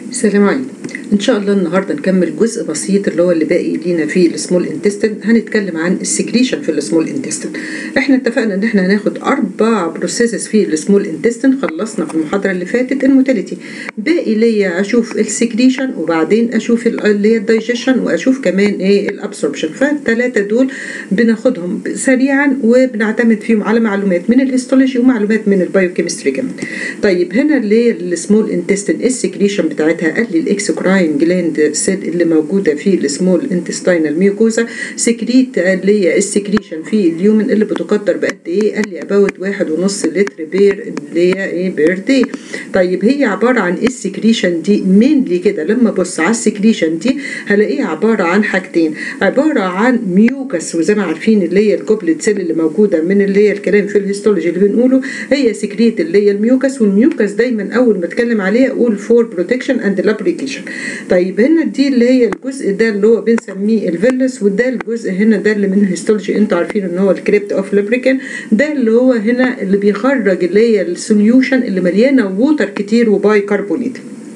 السلام عليكم ان شاء الله النهارده نكمل جزء بسيط اللي هو اللي باقي لينا في السمول انتستين هنتكلم عن السكريشن في السمول انتستين احنا اتفقنا ان احنا هناخد اربع بروسيسز في السمول انتستين خلصنا في المحاضره اللي فاتت الموتيليتي باقي ليا اشوف السكريشن وبعدين اشوف اللي هي الدايجيشن واشوف كمان ايه الابسوربشن فالثلاثه دول بناخدهم سريعا وبنعتمد فيهم على معلومات من الهيستولوجي ومعلومات من البايوكيمستري كمان طيب هنا اللي هي السمول انتستين السكريشن بتاعتها قال لي الاكسوكراين جلاند سيل اللي موجوده في السمول انتستينال ميوكوزا سكريت اللي هي السكريشن في اليومن اللي بتقدر بقد ايه قال لي اباوت واحد ونص لتر بير اللي هي ايه بير دي طيب هي عباره عن ايه السكريشن دي مينلي كده لما ابص على السكريشن دي هلاقيها عباره عن حاجتين عباره عن ميوكس وزي ما عارفين اللي هي الجوبلت سيل اللي موجوده من اللي هي الكلام في الهيستولوجي اللي بنقوله هي سكريت اللي هي الميوكس والميوكس دايما اول ما اتكلم عليها اقول فور بروتكشن اند لابريكيشن طيب هنا دي اللي هي الجزء ده اللي هو بنسميه الفيلس وده الجزء هنا ده اللي من الهيستولوجي انتوا عارفين ان هو الكريبت اوف لابريكان ده اللي هو هنا اللي بيخرج اللي هي السوليوشن اللي مليانه ووتر كتير وباي كربونيت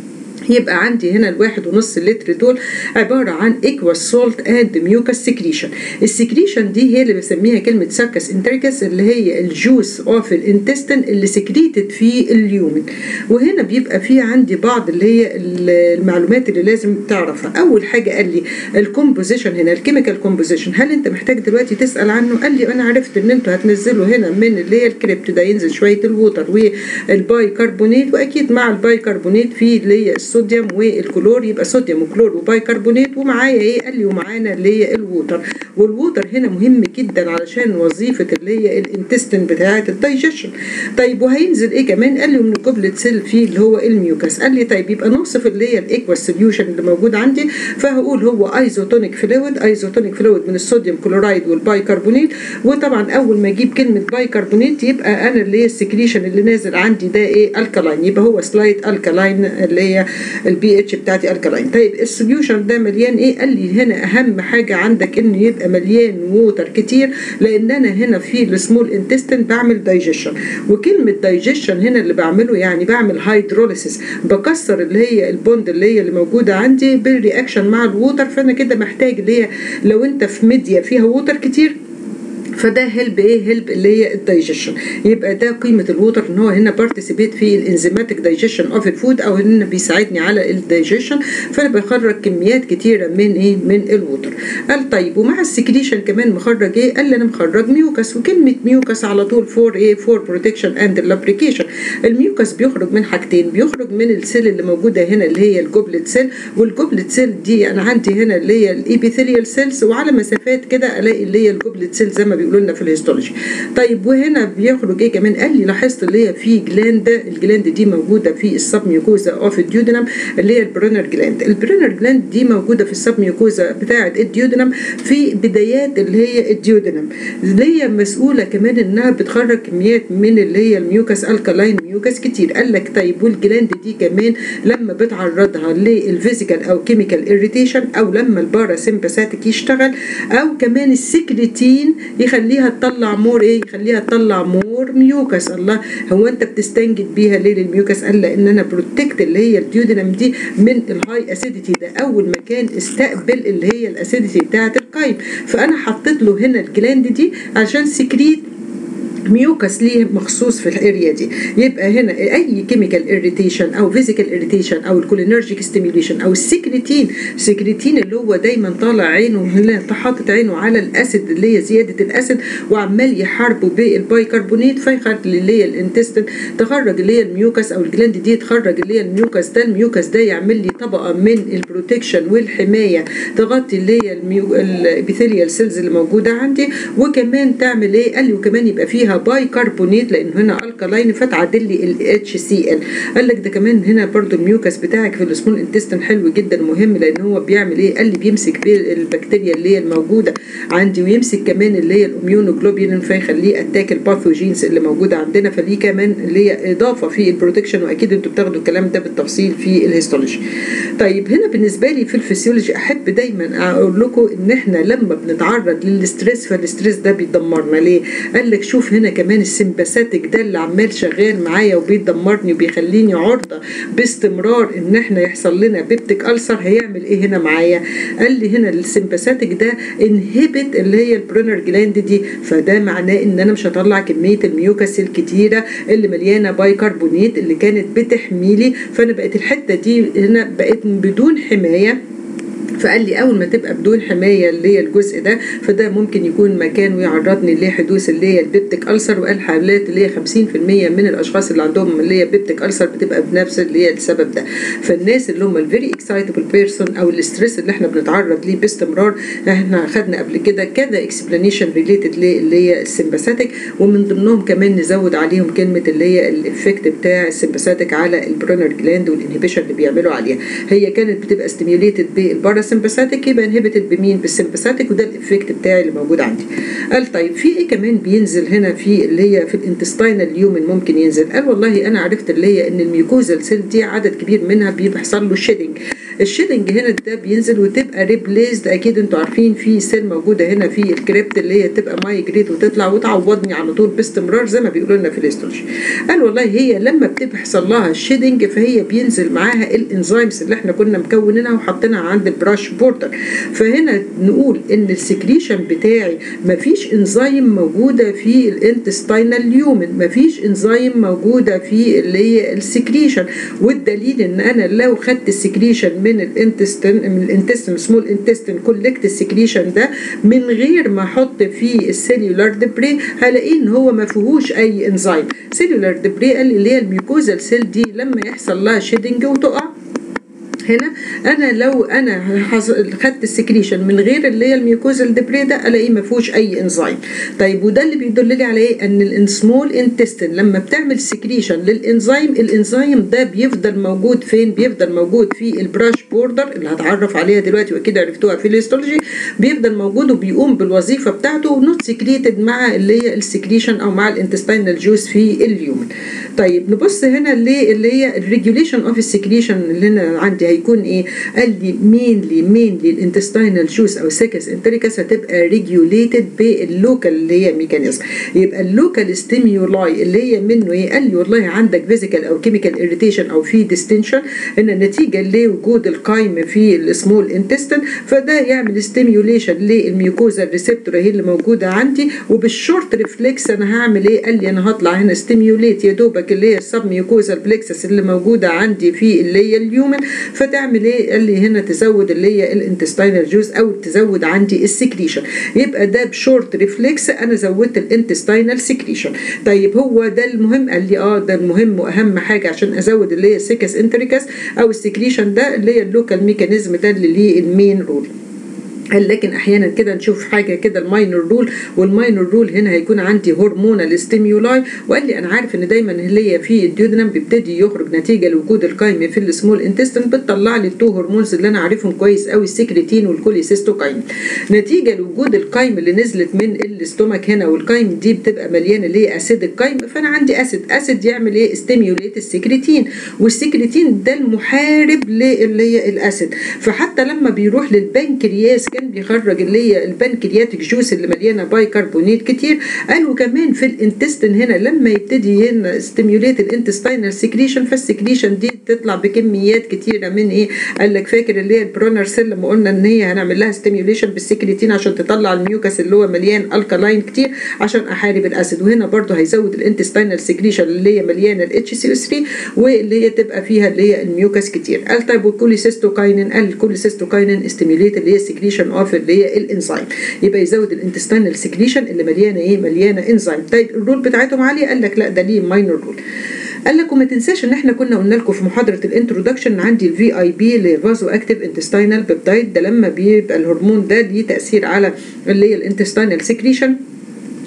يبقى عندي هنا الواحد ونص لتر دول عبارة عن equal salt and mucus secretion السكريشن دي هي اللي بسميها كلمة ساكس انتريكس اللي هي الجوس اوف الانتستين اللي سكريتد في اليومن وهنا بيبقى في عندي بعض اللي هي المعلومات اللي لازم تعرفها اول حاجة قال لي الكومبوزيشن هنا الكيميكال كومبوزيشن هل انت محتاج دلوقتي تسأل عنه قال لي انا عرفت ان انتوا هتنزلوا هنا من اللي هي الكريبت ده ينزل شوية الووتر والباي كربونيت واكيد مع الباي كربونيت في اللي هي الصوديوم والكلور يبقى صوديوم وكلور وبايكربونات ومعايا ايه قال لي ومعانا اللي هي الووتر والووتر هنا مهم جدا علشان وظيفه اللي هي الانتستين بتاعه الدايجيشن طيب وهينزل ايه كمان قال لي من الجوبلت سيل فيه اللي هو الميوكس قال لي طيب يبقى نوصف اللي هي الايكوا سوليوشن اللي موجود عندي فهقول هو ايزوتونيك فلويد ايزوتونيك فلويد من الصوديوم كلورايد والبايكربونات وطبعا اول ما اجيب كلمه بايكربونات يبقى انا اللي هي السكريشن اللي نازل عندي ده ايه الكالاين يبقى هو سلايت الكالاين اللي هي البي اتش بتاعتي الكالاين طيب السوليوشن ده مليان ايه قال لي هنا اهم حاجه عندك انه يبقى مليان ووتر كتير لان انا هنا في السمول انتستين بعمل دايجيشن وكلمه دايجيشن هنا اللي بعمله يعني بعمل هيدروليسيس بكسر اللي هي البوند اللي هي اللي موجوده عندي بالرياكشن مع الووتر فانا كده محتاج اللي هي لو انت في ميديا فيها ووتر كتير فده هيلب ايه هيلب اللي هي الدايجيشن يبقى ده قيمه الووتر ان هو هنا بارتيسيبيت في الانزيماتيك دايجيشن اوف الفود او هنا بيساعدني على الدايجيشن فانا بخرج كميات كتيره من ايه من الووتر قال طيب ومع السكريشن كمان مخرج ايه قال لي انا مخرج ميوكس وكلمه ميوكس على طول فور ايه فور بروتكشن اند لابريكيشن الميوكس بيخرج من حاجتين بيخرج من السيل اللي موجوده هنا اللي هي الجوبلت سيل والجوبلت سيل دي انا عندي هنا اللي هي الايبيثيليال سيلز وعلى مسافات كده الاقي اللي هي الجوبلت سيل زي ما بيقولوا لنا في الهيستولوجي طيب وهنا بيخرج ايه كمان قال لي لاحظت اللي هي في جلاند الجلاند دي موجوده في السب ميوكوزا اوف الديودنم اللي هي البرينر جلاند البرينر جلاند دي موجوده في السب ميوكوزا بتاعه الديودنم في بدايات اللي هي الديودنم اللي هي مسؤوله كمان انها بتخرج كميات من اللي هي الميوكس الكالاين ميوكس كتير قال لك طيب والجلاند دي كمان لما بتعرضها للفيزيكال او كيميكال اريتيشن او لما البارا سيمباثيك يشتغل او كمان السكريتين يخليها تطلع مور ايه يخليها تطلع مور ميوكس الله هو انت بتستنجد بيها ليه للميوكس قال لان انا بروتكت اللي هي الديودنم دي من الهاي اسيديتي ده اول مكان استقبل اللي هي الاسيديتي بتاعه القيم فانا حطيت له هنا الجلاند دي عشان سكريت ميوكس ليه مخصوص في الاريا دي يبقى هنا اي كيميكال اريتيشن او فيزيكال اريتيشن او الكولينرجيك ستيميوليشن او السكريتين السكريتين اللي هو دايما طالع عينه هنا حاطط عينه على الاسيد اللي هي زياده الاسيد وعمال يحاربه بالبايكربونات فيخرج اللي هي الانتستين تخرج اللي هي الميوكس او الجلاند دي تخرج اللي هي الميوكس ده الميوكس ده يعمل لي طبقه من البروتكشن والحمايه تغطي اللي هي الابيثيليال سيلز اللي موجوده عندي وكمان تعمل ايه قال لي وكمان يبقى فيها باي كربونيت لان هنا الكالاين فتعدل لي الاتش سي ال قال لك ده كمان هنا برضو الميوكس بتاعك في السمول انتستين حلو جدا مهم لان هو بيعمل ايه قال لي بيمسك البكتيريا اللي هي الموجوده عندي ويمسك كمان اللي هي الاميونوجلوبولين فيخليه اتاك الباثوجينز اللي موجوده عندنا فليه كمان اللي هي اضافه في البروتكشن واكيد انتوا بتاخدوا الكلام ده بالتفصيل في الهيستولوجي طيب هنا بالنسبه لي في الفسيولوجي احب دايما اقول لكم ان احنا لما بنتعرض للستريس فالستريس ده بيدمرنا ليه قال لك شوف هنا كمان السمباثيك ده اللي عمال شغال معايا وبيدمرني وبيخليني عرضه باستمرار ان احنا يحصل لنا بيبتيك ألسر هيعمل ايه هنا معايا قال لي هنا السمباثيك ده انهبت اللي هي البرونر جلاند دي فده معناه ان انا مش هطلع كميه الميوكاس الكتيره اللي مليانه بايكربونات اللي كانت بتحميلي فانا بقت الحته دي هنا بقت بدون حمايه فقال لي اول ما تبقى بدون حمايه اللي هي الجزء ده فده ممكن يكون مكان ويعرضني لحدوث اللي هي البيبتيك ألسر وقال حالات اللي هي 50% من الاشخاص اللي عندهم اللي هي بيبتيك ألسر بتبقى بنفس اللي هي السبب ده فالناس اللي هم الفيري اكسايتبل بيرسون او الاستريس اللي احنا بنتعرض ليه باستمرار احنا خدنا قبل كده كذا اكسبلانيشن ريليتد اللي هي السمباثيك ومن ضمنهم كمان نزود عليهم كلمه اللي هي الافكت بتاع السمباثيك على البرونر جلاند والانهبيشن اللي بيعملوا عليها هي كانت بتبقى ستيميوليتد بالبارا سمباثيك يبقى انهبتد بمين بالسمباثيك وده الافكت بتاعي اللي موجود عندي قال طيب في ايه كمان بينزل هنا في اللي هي في الانتستينال اليومن ممكن ينزل قال والله انا عرفت اللي هي ان الميوكوزال سيل دي عدد كبير منها بيحصل له شيدنج الشيدنج هنا ده بينزل وتبقى ريبليزد اكيد انتوا عارفين في سيل موجوده هنا في الكريبت اللي هي تبقى مايجريت وتطلع وتعوضني على طول باستمرار زي ما بيقولوا لنا في الاستولوجي قال والله هي لما بتحصل لها الشيدنج فهي بينزل معاها الانزيمز اللي احنا كنا مكونينها وحاطينها عند البراش بوردر فهنا نقول ان السكريشن بتاعي مفيش انزيم موجوده في الانتستينال اليومن مفيش انزيم موجوده في اللي هي السكريشن والدليل ان انا لو خدت السكريشن من الانتستين من الانتستين سمول انتستين كولكت السكريشن ده من غير ما احط فيه السيلولار دبري هلاقيه ان هو ما فيهوش اي انزيم سيلولار دبري اللي هي الميوكوزال سيل دي لما يحصل لها شيدنج وتقع هنا انا لو انا خدت السكريشن من غير اللي هي الميوكوزال دبري ده الاقيه ما فيهوش اي انزيم طيب وده اللي بيدل لي على ايه ان السمول انتستين لما بتعمل سكريشن للانزيم الانزيم ده بيفضل موجود فين بيفضل موجود في البراش بوردر اللي هتعرف عليها دلوقتي واكيد عرفتوها في الهيستولوجي بيفضل موجود وبيقوم بالوظيفه بتاعته ونوت سكريتد مع اللي هي السكريشن او مع الانتستينال جوز في اليومن طيب نبص هنا اللي اللي هي الريجوليشن اوف السكريشن اللي هنا عندي هيكون ايه قال لي مينلي مينلي الانتستينال جوس او سيكس انتريكس هتبقى ريجوليتد باللوكال اللي هي ميكانيزم يبقى اللوكال ستيميولاي اللي هي منه ايه قال لي والله عندك فيزيكال او كيميكال اريتيشن او في ديستنشن ان نتيجه لوجود القايم في السمول انتستين فده يعمل ستيميوليشن للميوكوزا ريسبتور هي اللي موجوده عندي وبالشورت ريفلكس انا هعمل ايه قال لي انا هطلع هنا ستيميوليت يا دوبك اللي هي السب ميوكوزا بلكسس اللي موجوده عندي في اللي هي اليومن فتعمل ايه قال لي هنا تزود اللي هي الانتستينال جوز او تزود عندي السكريشن يبقى ده بشورت ريفلكس انا زودت الانتستينال سكريشن طيب هو ده المهم قال لي اه ده المهم واهم حاجه عشان ازود اللي هي السيكس انتريكس او السكريشن ده اللي هي اللوكال ميكانيزم ده اللي ليه المين رول قال لكن احيانا كده نشوف حاجه كده الماينر رول والماينر رول هنا هيكون عندي هرمونال ستيمولاي وقال لي انا عارف ان دايما اللي هي في الديودنم بيبتدي يخرج نتيجه لوجود القايمه في السمول انتستين بتطلع لي التو هرمونز اللي انا عارفهم كويس قوي السكريتين والكوليسيستوكاين نتيجه لوجود القايمه اللي نزلت من الاستومك هنا والقايمه دي بتبقى مليانه اللي هي اسيد القايمه فانا عندي اسيد اسيد يعمل ايه ستيميوليت السكريتين والسكريتين ده المحارب للي هي الاسيد فحتى لما بيروح للبنكرياس كان بيخرج اللي هي البنكرياتيك جوس اللي مليانه بايكربونات كتير قالوا كمان في الانتستين هنا لما يبتدي هنا ستيميوليت الانتستينال سكريشن فالسكريشن دي تطلع بكميات كتيره من ايه قال لك فاكر اللي هي البرونر سيل لما قلنا ان هي هنعمل لها ستيميوليشن بالسكريتين عشان تطلع الميوكس اللي هو مليان الكالاين كتير عشان احارب الاسيد وهنا برضو هيزود الانتستينال سكريشن اللي هي مليانه الاتش سي 3 واللي هي تبقى فيها اللي هي الميوكس كتير قال طيب والكوليسيستوكاينين قال الكوليسيستوكاينين ستيميوليت اللي هي السكريشن اوف اللي هي الانزيم يبقى يزود الانتستينال سكريشن اللي مليانه ايه مليانه انزيم طيب الرول بتاعتهم عاليه قال لك لا ده ليه ماينور رول قال لك وما تنساش ان احنا كنا قلنا لكم في محاضره الانترودكشن عندي الفي اي بي لفازو اكتيف انتستينال بيبتايد ده لما بيبقى الهرمون ده ليه تاثير على اللي هي الانتستينال سكريشن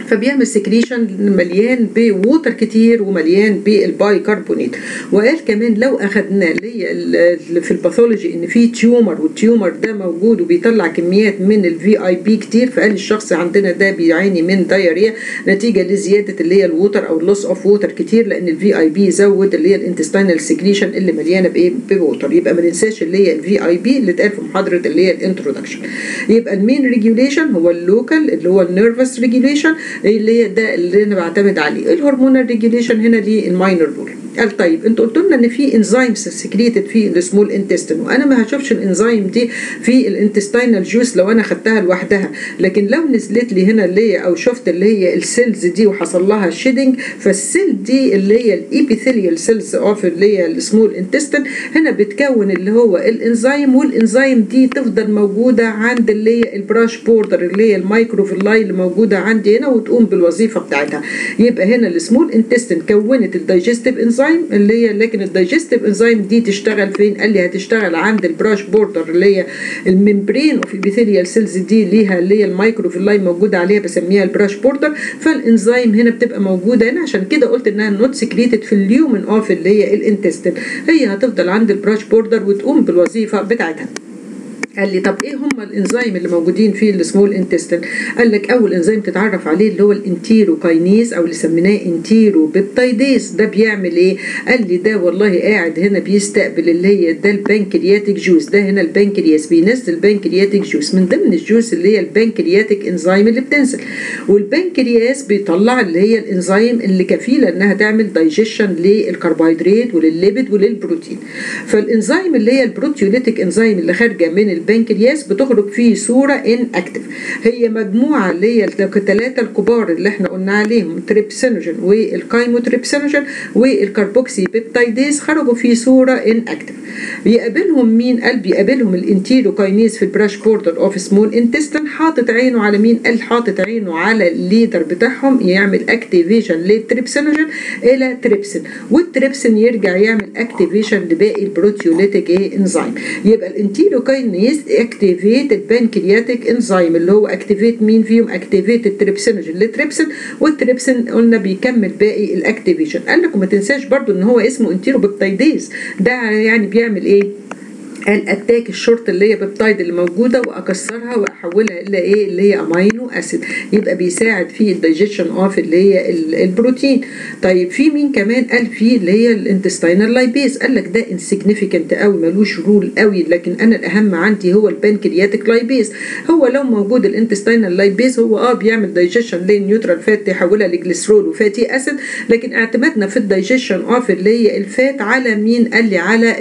فبيعمل سكريشن مليان بووتر كتير ومليان بالباي كربونات وقال كمان لو اخدنا اللي هي في الباثولوجي ان في تيومر والتيومر ده موجود وبيطلع كميات من الفي اي بي كتير فقال الشخص عندنا ده بيعاني من دايريا نتيجه لزياده اللي هي الووتر او اللوس اوف ووتر كتير لان الفي اي بي زود اللي هي الانتستينال سكريشن اللي مليانه بايه بووتر يبقى ما ننساش اللي هي الفي اي بي اللي اتقال في محاضره اللي هي الانترودكشن يبقى المين ريجوليشن هو اللوكال اللي هو النيرفس ريجوليشن اللي هي ده اللي انا بعتمد عليه الهرمونال ريجوليشن هنا ليه الماينر رول قال طيب انتوا قلتوا لنا ان في انزيمز سكريتد في السمول انتستين وانا ما هشوفش الانزيم دي في الانتستينال جوس لو انا خدتها لوحدها لكن لو نزلت لي هنا اللي هي او شفت اللي هي السيلز دي وحصل لها شيدنج فالسيل دي اللي هي الابيثيليال سيلز اوف اللي هي السمول انتستين هنا بتكون اللي هو الانزيم والانزيم دي تفضل موجوده عند اللي هي البراش بوردر اللي هي المايكروفيلاي اللي موجوده عندي هنا وتقوم بالوظيفه بتاعتها يبقى هنا السمول انتستين كونت الدايجستيف انزيم اللي هي لكن الدايجستيف انزيم دي تشتغل فين قال لي هتشتغل عند البراش بوردر اللي هي الممبرين اوف ابيثيليال سيلز دي ليها اللي هي المايكروفيلاي موجوده عليها بسميها البراش بوردر فالانزيم هنا بتبقى موجوده هنا عشان كده قلت انها نوت سكريتد في اليومن اوف اللي هي الانتستين هي هتفضل عند البراش بوردر وتقوم بالوظيفه بتاعتها قال لي طب ايه هم الانزيم اللي موجودين في السمول انتستين قال لك اول انزيم تتعرف عليه اللي هو الانتيروكاينيز او اللي سميناه انتيرو بيبتايديز ده بيعمل ايه قال لي ده والله قاعد هنا بيستقبل اللي هي ده البنكرياتيك جوز ده هنا البنكرياس بينزل البنكرياتيك جوز من ضمن الجوز اللي هي البنكرياتيك انزيم اللي بتنزل والبنكرياس بيطلع اللي هي الانزيم اللي كفيله انها تعمل دايجيشن للكربوهيدرات وللليبيد وللبروتين فالانزيم اللي هي البروتيوليتيك انزيم اللي خارجه من البنكرياس بتخرج في صوره ان اكتف هي مجموعه اللي هي الثلاثه الكبار اللي احنا قلنا عليهم تريبسينوجين والكايموتريبسينوجين والكربوكسي بيبتايديز خرجوا في صوره ان اكتف بيقابلهم مين قال بيقابلهم الانتيروكاينيز في البراش بوردر اوف سمول انتستين حاطط عينه على مين قال حاطط عينه على الليدر بتاعهم يعمل اكتيفيشن للتريبسينوجين الى تريبسين والتريبسين يرجع يعمل اكتيفيشن لباقي البروتيوليتيك ايه انزيم يبقى الانتيروكاينيز اكتيفيت البنكرياتيك انزيم اللي هو اكتيفيت مين فيهم اكتيفيت التريبسينوجين للتريبسين والتريبسين قلنا بيكمل باقي الاكتيفيشن قال لك وما تنساش برضو ان هو اسمه انتيروبيبتايديز ده يعني بيعمل ايه قال اتاك الشورت اللي هي بيبتايد اللي موجوده واكسرها واحولها الى ايه اللي هي امينو اسيد يبقى بيساعد في الدايجيشن اوف اللي هي البروتين طيب في مين كمان قال في اللي هي الانتستينال لايبيز قال لك ده انسيجنيفيكانت قوي ملوش رول قوي لكن انا الاهم عندي هو البنكرياتيك لايبيز هو لو موجود الانتستينال لايبيز هو اه بيعمل دايجيشن للنيوترال فات يحولها لجليسرول وفاتي اسيد لكن اعتمادنا في الدايجيشن اوف اللي هي الفات على مين قال لي على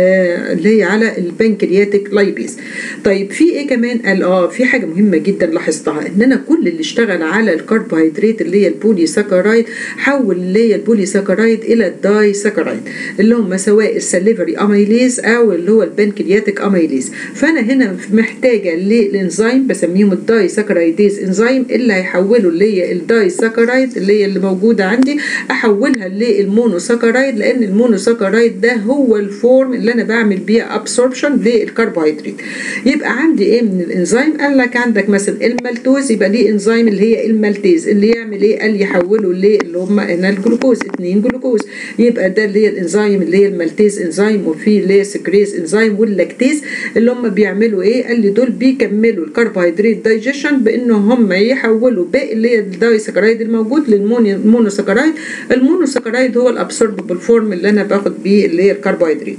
اللي هي على البنكرياتيك لايبيز طيب في ايه كمان قال اه في حاجه مهمه جدا لاحظتها ان انا كل اللي اشتغل على الكربوهيدرات اللي هي البولي ساكرايد حول اللي هي البولي ساكرايد الى الداي ساكرايد اللي هم سواء السليفري اميليز او اللي هو البنكرياتيك اميليز فانا هنا محتاجه للانزيم بسميهم الداي ساكرايديز انزيم اللي هيحولوا اللي هي الداي ساكرايد اللي هي اللي موجوده عندي احولها للمونوساكرايد لان المونوساكرايد ده هو الفورم اللي انا بعمل بيه ابسوربشن للكربوهيدرات يبقى عندي ايه من الانزيم قال لك عندك مثلا المالتوز يبقى ليه انزيم اللي هي المالتيز اللي يعمل ايه قال يحوله ل اللي هم هنا الجلوكوز 2 جلوكوز يبقى ده اللي هي الانزيم اللي هي المالتيز انزيم وفي اللي هي سكريز انزيم واللاكتيز اللي هم بيعملوا ايه قال لي دول بيكملوا الكربوهيدرات دايجيشن بان هم يحولوا باقي اللي هي الدايسكرايد الموجود للمونوسكرايد المونوسكرايد هو الابسورببل فورم اللي انا باخد بيه اللي هي الكربوهيدرات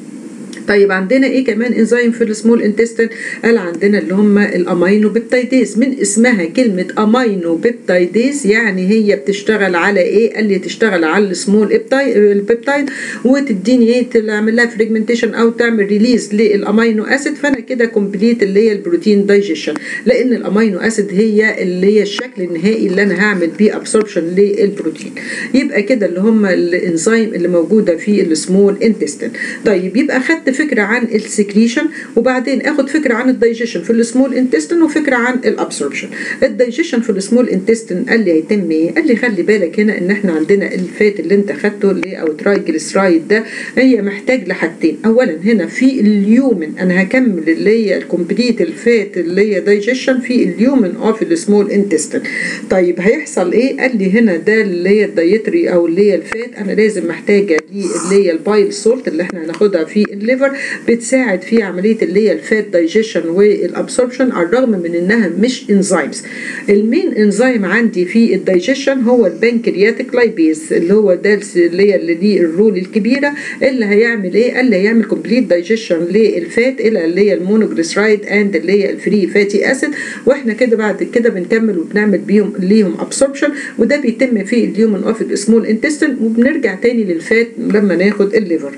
طيب عندنا ايه كمان انزيم في السمول انتستين قال عندنا اللي هم الامينو بيبتايديز من اسمها كلمه امينو بيبتايديز يعني هي بتشتغل على ايه قال لي تشتغل على السمول البيبتايد وتديني ايه تعمل لها فريجمنتيشن او تعمل ريليز للامينو اسيد فانا كده كومبليت اللي هي البروتين دايجيشن لان الامينو اسيد هي اللي هي الشكل النهائي اللي انا هعمل بيه ابسوربشن للبروتين يبقى كده اللي هم الانزيم اللي موجوده في السمول انتستين طيب يبقى خدت فكره عن السكريشن وبعدين اخد فكره عن الدايجيشن في السمول انتستين وفكره عن الابسوربشن الدايجيشن في السمول انتستين قال لي هيتم ايه قال لي خلي بالك هنا ان احنا عندنا الفات اللي انت خدته اللي او ترايجليسرايد ده هي محتاج لحاجتين اولا هنا في اليومن انا هكمل اللي هي الكومبليت الفات اللي هي دايجيشن في اليومن اوف السمول انتستين طيب هيحصل ايه قال لي هنا ده اللي هي الدايتري او اللي هي الفات انا لازم محتاجه دي اللي هي البايل سولت اللي احنا هناخدها في الليفر بتساعد في عمليه اللي هي الفات دايجيشن والابسوربشن على الرغم من انها مش انزيمز المين انزيم عندي في الدايجيشن هو البنكرياتيك لايبيز اللي هو ده اللي هي اللي دي الرول الكبيره اللي هيعمل ايه اللي هيعمل كومبليت دايجيشن للفات الى اللي هي المونوجليسرايد اند اللي هي الفري فاتي اسيد واحنا كده بعد كده بنكمل وبنعمل بيهم ليهم ابسوربشن وده بيتم في الهيومن اوف السمول انتستين وبنرجع تاني للفات لما ناخد الليفر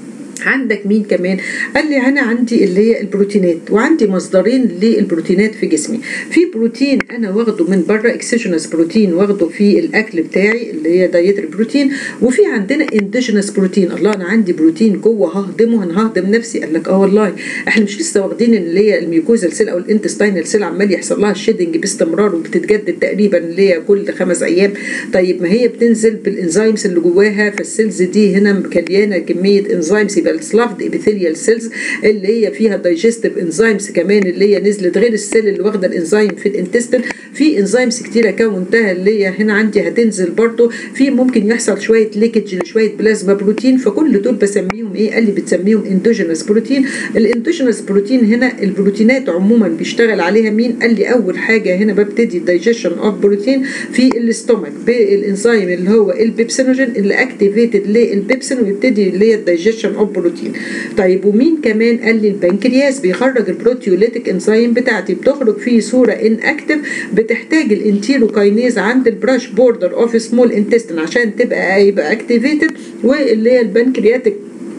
عندك مين كمان قال لي انا عندي اللي هي البروتينات وعندي مصدرين للبروتينات في جسمي في بروتين انا واخده من بره اكسجينس بروتين واخده في الاكل بتاعي اللي هي دايتري بروتين وفي عندنا انديجينس بروتين الله انا عندي بروتين جوه ههضمه انا ههضم نفسي قال لك اه والله احنا مش لسه واخدين اللي هي الميوكوزال سيل او الانتستاينال سيل عمال يحصل لها شيدنج باستمرار وبتتجدد تقريبا اللي هي كل خمس ايام طيب ما هي بتنزل بالانزيمز اللي جواها فالسيلز دي هنا مليانه كميه انزيمز يبقى السلافد ابيثيليال سيلز اللي هي فيها دايجستيف انزيمز كمان اللي هي نزلت غير السيل اللي واخده الانزيم في الانتستين في انزيمز كتيره كونتها اللي هي هنا عندي هتنزل برضو في ممكن يحصل شويه ليكج لشويه بلازما بروتين فكل دول بسميهم ايه قال لي بتسميهم اندوجينس بروتين الاندوجينس بروتين هنا البروتينات عموما بيشتغل عليها مين قال لي اول حاجه هنا ببتدي الدايجيشن اوف بروتين في الاستومك بالانزيم اللي هو البيبسينوجين اللي اكتيفيتد للبيبسين ويبتدي اللي هي الدايجيشن اوف بروتين طيب ومين كمان قال لي البنكرياس بيخرج البروتيوليتيك انزيم بتاعتي بتخرج في صوره ان اكتف بتحتاج الانتيروكاينيز عند البراش بوردر اوف سمول انتستين عشان تبقى يبقى اكتيفيتد واللي هي البنكرياتيك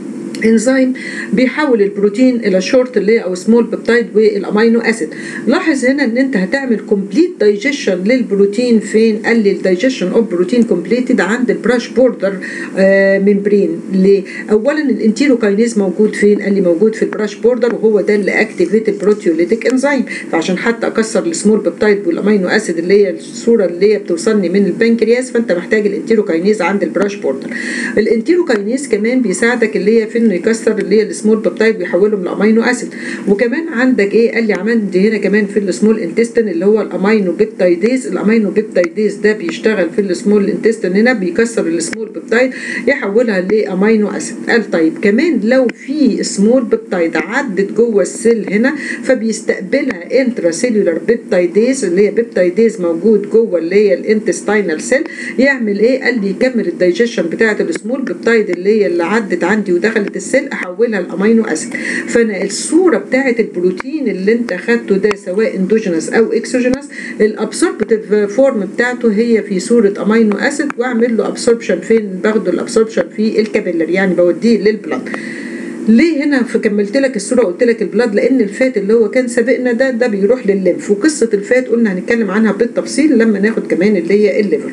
انزيم بيحول البروتين الى شورت اللي او سمول بيبتايد والامينو اسيد لاحظ هنا ان انت هتعمل كومبليت دايجيشن للبروتين فين قال لي الدايجيشن اوف بروتين كومبليتد عند البراش بوردر آه ممبرين ليه اولا الانتيروكاينيز موجود فين قال لي موجود في البراش بوردر وهو ده اللي اكتيفيت البروتيوليتيك انزيم فعشان حتى اكسر السمول بيبتايد والامينو اسيد اللي هي الصوره اللي هي بتوصلني من البنكرياس فانت محتاج الانتيروكاينيز عند البراش بوردر الانتيروكاينيز كمان بيساعدك اللي هي في انه يكسر اللي هي السمول بيبتايد ويحولهم لامينو اسيد وكمان عندك ايه قال لي عندي هنا كمان في السمول انتستين اللي هو الامينو بيبتايديز الامينو بيبتايديز ده بيشتغل في السمول انتستين هنا بيكسر السمول بيبتايد يحولها لامينو اسيد قال طيب كمان لو في سمول بيبتايد عدت جوه السيل هنا فبيستقبلها انترا سيلولار بيبتايديز اللي هي بيبتايديز موجود جوه اللي هي الانتستينال سيل يعمل ايه قال لي يكمل الدايجيشن بتاعه السمول بيبتايد اللي هي اللي عدت عندي ودخلت السيل احولها لامينو اسيد فانا الصوره بتاعه البروتين اللي انت خدته ده سواء اندوجينس او اكسوجينس الابسوربتيف فورم بتاعته هي في صوره امينو اسيد واعمل له ابسوربشن فين باخده الابسوربشن في الكابيلر يعني بوديه للبلد ليه هنا فكملت لك الصوره قلت لك البلاد لان الفات اللي هو كان سابقنا ده ده بيروح للليمف وقصه الفات قلنا هنتكلم عنها بالتفصيل لما ناخد كمان اللي هي الليفر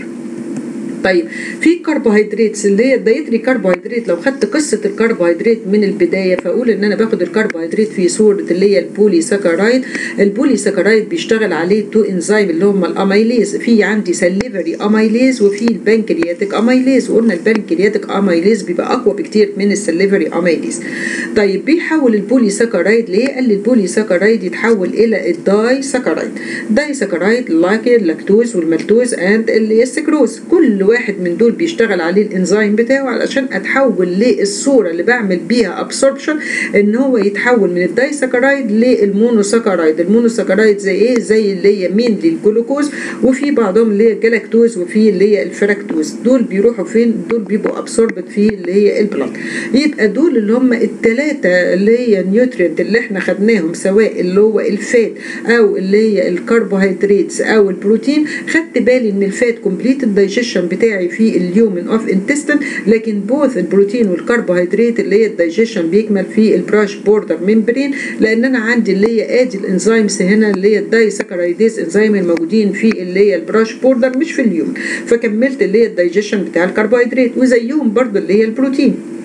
طيب في كربوهيدرات اللي هي الدايتري كربوهيدرات لو خدت قصه الكربوهيدرات من البدايه فاقول ان انا باخد الكربوهيدرات في صوره اللي هي البولي ساكرايد البولي ساكرايد بيشتغل عليه تو انزيم اللي هم الاميليز في عندي سليفري اميليز وفي البنكرياتيك اميليز وقلنا البنكرياتيك اميليز بيبقى اقوى بكتير من السليفري اميليز طيب بيحول البولي ساكرايد ليه قال لي البولي ساكرايد يتحول الى الداي ساكرايد داي ساكرايد لايك اللاكتوز والمالتوز اند السكروز كل واحد من دول بيشتغل عليه الانزيم بتاعه علشان اتحول للصوره اللي بعمل بيها ابسوربشن ان هو يتحول من الدايساكرايد للمونوساكرايد المونوساكرايد زي ايه زي اللي هي مين للجلوكوز وفي بعضهم اللي هي الجلاكتوز وفي اللي هي الفراكتوز دول بيروحوا فين دول بيبقوا ابسوربت في اللي هي البلاد يبقى دول اللي هم الثلاثه اللي هي نيوترينت اللي احنا خدناهم سواء اللي هو الفات او اللي هي الكربوهيدرات او البروتين خدت بالي ان الفات كومبليت الدايجيشن بتاعي في اليومن اوف انتستين لكن بوث البروتين والكربوهيدرات اللي هي الدايجيشن بيكمل في البراش بوردر ممبرين لان انا عندي اللي هي ادي الانزيمز هنا اللي هي الدايساكرايديز انزيم الموجودين في اللي هي البراش بوردر مش في اليومن فكملت اللي هي الدايجيشن بتاع الكربوهيدرات وزيهم برضو اللي هي البروتين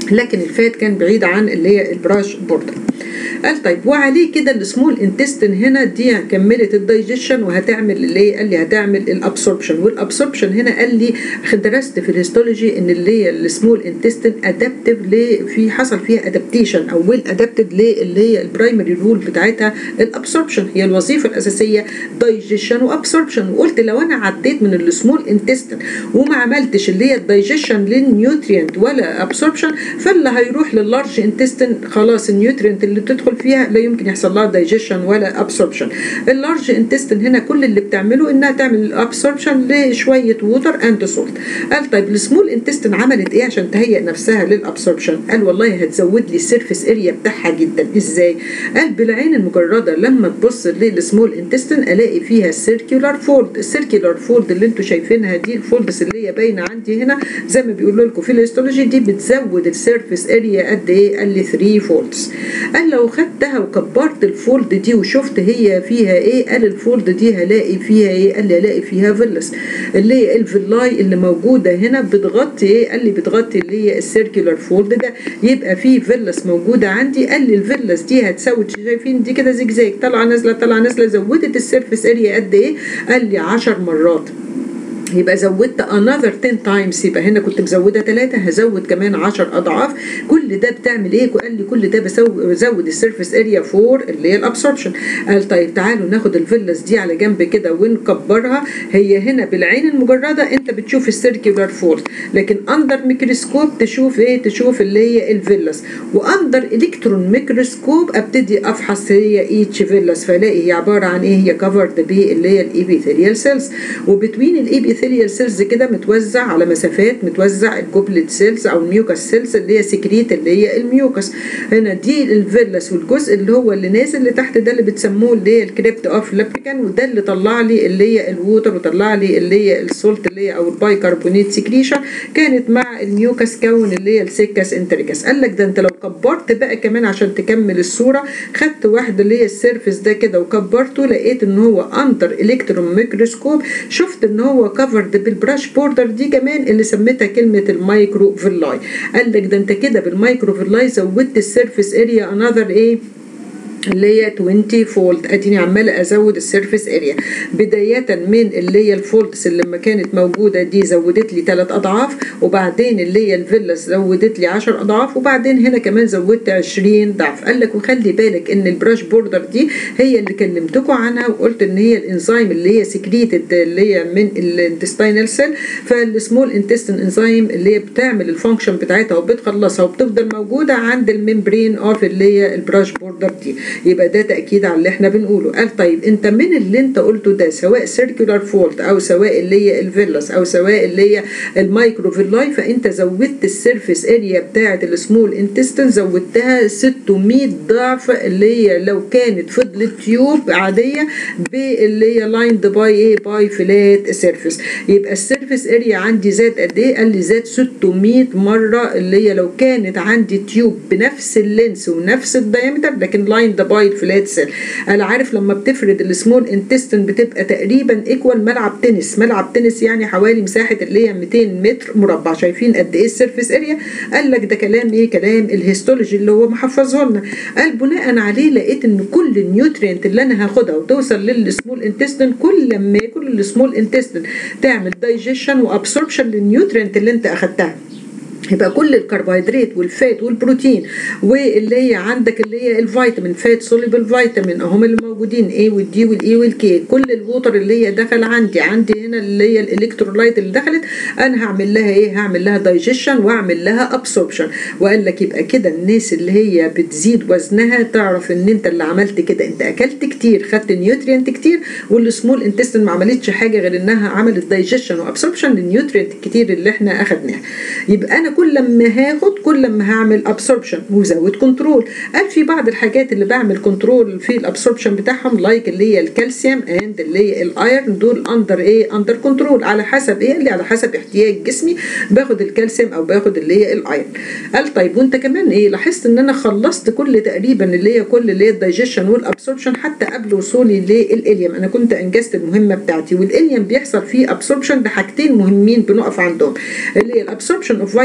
لكن الفات كان بعيد عن اللي هي البراش بوردر قال طيب وعليه كده السمول انتستين هنا دي كملت الدايجيشن وهتعمل اللي هي قال لي هتعمل الابسوربشن والابسوربشن هنا قال لي درست في الهيستولوجي ان اللي هي السمول انتستين ادابتيف في حصل فيها ادابتيشن او ويل ادابتد اللي هي البرايمري رول بتاعتها الابسوربشن هي الوظيفه الاساسيه دايجيشن وابسوربشن وقلت لو انا عديت من السمول انتستين وما عملتش اللي هي الدايجيشن للنيوترينت ولا ابسوربشن فاللي هيروح لللارج انتستين خلاص النيوترينت اللي بتدخل فيها لا يمكن يحصل لها دايجيشن ولا ابسوربشن اللارج انتستين هنا كل اللي بتعمله انها تعمل ابسوربشن لشويه ووتر اند سولت قال طيب السمول انتستين عملت ايه عشان تهيئ نفسها للابسوربشن قال والله هتزود لي السيرفيس اريا بتاعها جدا ازاي قال بالعين المجرده لما تبص للسمول انتستين الاقي فيها سيركيولار فولد السيركيولار فولد اللي انتم شايفينها دي الفولدز اللي هي باينه عندي هنا زي ما بيقولوا لكم في الهيستولوجي دي بتزود السيرفيس اريا قد ايه قال لي 3 فولدز قال لو خدتها وكبرت الفولد دي وشفت هي فيها ايه قال الفولد دي هلاقي فيها ايه قال لي هلاقي فيها فيلس اللي هي الفيلاي اللي موجوده هنا بتغطي ايه قال لي بتغطي اللي هي السيركيولار فولد ده يبقى في فيلس موجوده عندي قال لي الفيلس دي هتساوي شايفين دي كده زجزاج طالعه نازله طالعه نازله زودت السيرفيس اريا قد ايه قال لي 10 مرات يبقى زودت another 10 times يبقى هنا كنت مزوده 3 هزود كمان 10 اضعاف كل ده بتعمل ايه قال لي كل ده بزود السيرفيس اريا فور اللي هي الابسوربشن قال طيب تعالوا ناخد الفيلس دي على جنب كده ونكبرها هي هنا بالعين المجرده انت بتشوف السيركيولار فولد لكن اندر ميكروسكوب تشوف ايه تشوف اللي هي الفيلس واندر الكترون ميكروسكوب ابتدي افحص هي ايتش فيلس فلاقي هي عباره عن ايه هي كفرد باللي هي الايبيثيريال سيلز وبتوين الايبيثيريال الابيثيليال سيلز كده متوزع على مسافات متوزع الجوبلت سيلز او الميوكس سيلز اللي هي سكريت اللي هي الميوكس هنا دي الفيلس والجزء اللي هو اللي نازل لتحت ده اللي بتسموه اللي هي الكريبت اوف لابريكان وده اللي طلع لي اللي هي الووتر وطلع لي اللي هي السولت اللي هي او البايكربونيت سكريشن كانت مع الميوكس كون اللي هي السكس انتريكس قال لك ده انت لو كبرت بقى كمان عشان تكمل الصوره خدت واحده اللي هي السيرفيس ده كده وكبرته لقيت ان هو اندر الكترون ميكروسكوب شفت ان هو كفرد بالبراش بوردر دي كمان اللي سميتها كلمه المايكرو فيلاي قال لك ده انت كده بالمايكرو فيلاي زودت السيرفيس اريا انذر ايه اللي هي 20 فولد اديني عماله ازود السيرفيس اريا بدايه من اللي هي الفولدز اللي لما كانت موجوده دي زودت لي 3 اضعاف وبعدين اللي هي الفيلاس زودت لي 10 اضعاف وبعدين هنا كمان زودت 20 ضعف قال لك وخلي بالك ان البراش بوردر دي هي اللي كلمتكم عنها وقلت ان هي الانزيم اللي هي سكريتد اللي هي من الانتستينال سيل فالسمول انتستين انزيم اللي هي بتعمل الفانكشن بتاعتها وبتخلصها وبتفضل موجوده عند الممبرين اوف اللي هي البراش بوردر دي يبقى ده تاكيد على اللي احنا بنقوله قال طيب انت من اللي انت قلته ده سواء سيركولار فولت او سواء اللي هي الفيلاس او سواء اللي هي المايكرو فيلاي فانت زودت السيرفيس اريا بتاعه السمول انتستين زودتها 600 ضعف اللي هي لو كانت فضلت تيوب عاديه باللي هي لايند باي ايه باي فلات سيرفيس يبقى السيرفيس اريا عندي زاد قد ايه قال لي زاد 600 مره اللي هي لو كانت عندي تيوب بنفس اللينس ونفس الدايمتر لكن لايند باي الفلات سيل انا عارف لما بتفرد السمول انتستين بتبقى تقريبا ايكوال ملعب تنس ملعب تنس يعني حوالي مساحه اللي هي 200 متر مربع شايفين قد ايه السيرفيس اريا قال لك ده كلام ايه كلام الهيستولوجي اللي هو محفظه لنا قال بناء عليه لقيت ان كل النيوترينت اللي انا هاخدها وتوصل للسمول انتستين كل لما كل السمول انتستين تعمل دايجيشن وابسوربشن للنيوترينت اللي انت اخدتها يبقى كل الكربوهيدرات والفات والبروتين واللي هي عندك اللي هي الفيتامين فات سوليبل فيتامين اهم اللي موجودين ايه والدي والاي والكي كل الووتر اللي هي دخل عندي عندي هنا اللي هي الالكترولايت اللي دخلت انا هعمل لها ايه هعمل لها دايجيشن واعمل لها ابسوربشن وقال لك يبقى كده الناس اللي هي بتزيد وزنها تعرف ان انت اللي عملت كده انت اكلت كتير خدت نيوترينت كتير والسمول انتستين ما عملتش حاجه غير انها عملت دايجيشن وابسوربشن للنيوترينت الكتير اللي احنا اخدناها يبقى انا كل لما هاخد كل لما هعمل ابسوربشن وزود كنترول قال في بعض الحاجات اللي بعمل كنترول في الابسوربشن بتاعهم لايك اللي هي الكالسيوم اند اللي هي الايرن دول اندر ايه اندر كنترول على حسب ايه اللي على حسب احتياج جسمي باخد الكالسيوم او باخد اللي هي الايرن قال طيب وانت كمان ايه لاحظت ان انا خلصت كل تقريبا اللي هي كل اللي هي الدايجيشن والابسوربشن حتى قبل وصولي للاليوم انا كنت انجزت المهمه بتاعتي والاليوم بيحصل فيه ابسوربشن بحاجتين مهمين بنقف عندهم اللي هي الابسوربشن اوف فيتامين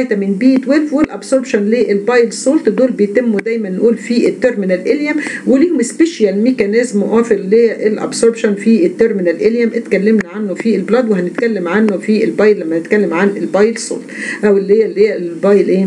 فيتامين بي 12 والابسوربشن للبايل سولت دول بيتموا دايما نقول في التيرمينال اليم وليهم سبيشال ميكانيزم اوف الابسوربشن في التيرمينال اليم اتكلمنا عنه في البلاد وهنتكلم عنه في البايل لما نتكلم عن البايل سولت او اللي هي اللي هي البايل ايه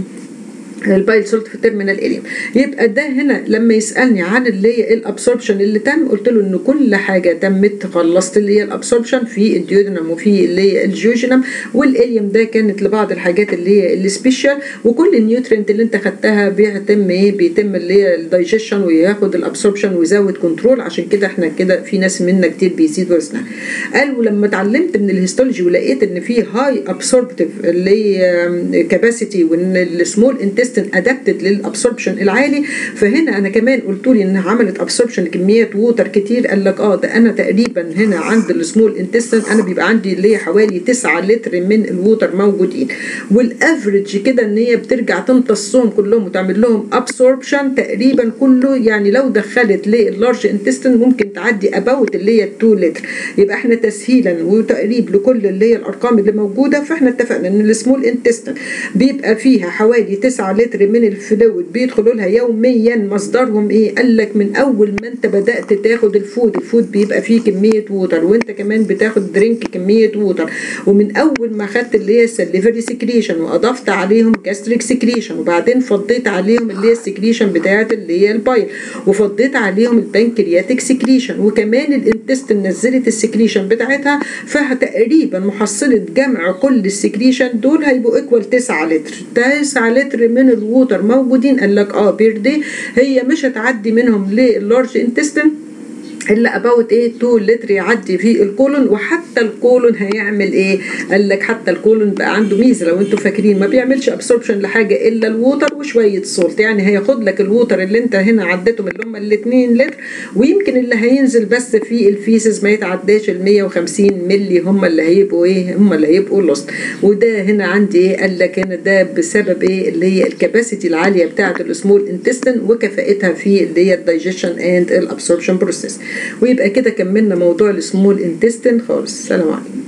البايل سولت في التيرمينال اليم يبقى ده هنا لما يسالني عن اللي هي الابسوربشن اللي تم قلت له ان كل حاجه تمت خلصت اللي هي الابسوربشن في الديودنم وفي اللي هي الجيوجينم والاليم ده كانت لبعض الحاجات اللي هي السبيشال وكل النيوترينت اللي انت خدتها بيتم ايه بيتم اللي هي الدايجيشن وياخد الابسوربشن ويزود كنترول عشان كده احنا كده في ناس منا كتير بيزيد وزنها قال ولما اتعلمت من الهيستولوجي ولقيت ان في هاي ابسوربتيف اللي هي كاباسيتي وان السمول انتست انتستين ادابتد للابسوربشن العالي فهنا انا كمان قلت لي انها عملت ابسوربشن كميات ووتر كتير قال لك اه ده انا تقريبا هنا عند السمول انتستين انا بيبقى عندي اللي هي حوالي 9 لتر من الووتر موجودين والافرج كده ان هي بترجع تمتصهم كلهم وتعمل لهم ابسوربشن تقريبا كله يعني لو دخلت لللارج انتستين ممكن تعدي اباوت اللي هي 2 لتر يبقى احنا تسهيلا وتقريب لكل اللي هي الارقام اللي موجوده فاحنا اتفقنا ان السمول انتستين بيبقى فيها حوالي 9 لتر من الفلويد بيدخلوا لها يوميا مصدرهم ايه قال لك من اول ما انت بدات تاخد الفود الفود بيبقى فيه كميه ووتر وانت كمان بتاخد درينك كميه ووتر ومن اول ما خدت اللي هي السليفري سكريشن واضفت عليهم جاستريك سكريشن وبعدين فضيت عليهم اللي هي السكريشن بتاعت اللي هي البايل وفضيت عليهم البنكرياتيك سكريشن وكمان الانتستين نزلت السكريشن بتاعتها فتقريبا محصله جمع كل السكريشن دول هيبقوا ايكوال 9 لتر 9 لتر من الووتر موجودين قال لك اه بير دي هي مش هتعدي منهم للارج انتستين الا اباوت ايه 2 لتر يعدي في الكولون وحتى الكولون هيعمل ايه قال لك حتى الكولون بقى عنده ميزه لو انتوا فاكرين ما بيعملش ابسوربشن لحاجه الا الووتر وشويه سولت يعني هياخد لك الووتر اللي انت هنا عديتهم اللي هم ال 2 لتر ويمكن اللي هينزل بس في الفيسز ما يتعداش ال 150 ملي هم اللي هيبقوا ايه هم اللي هيبقوا لوست وده هنا عندي ايه قال لك هنا ده بسبب ايه اللي هي الكباسيتي العاليه بتاعه السمول انتستين وكفاءتها في اللي هي الدايجيشن اند الابسوربشن بروسيس ويبقى كده كملنا موضوع السمول انتستين خالص سلام عليكم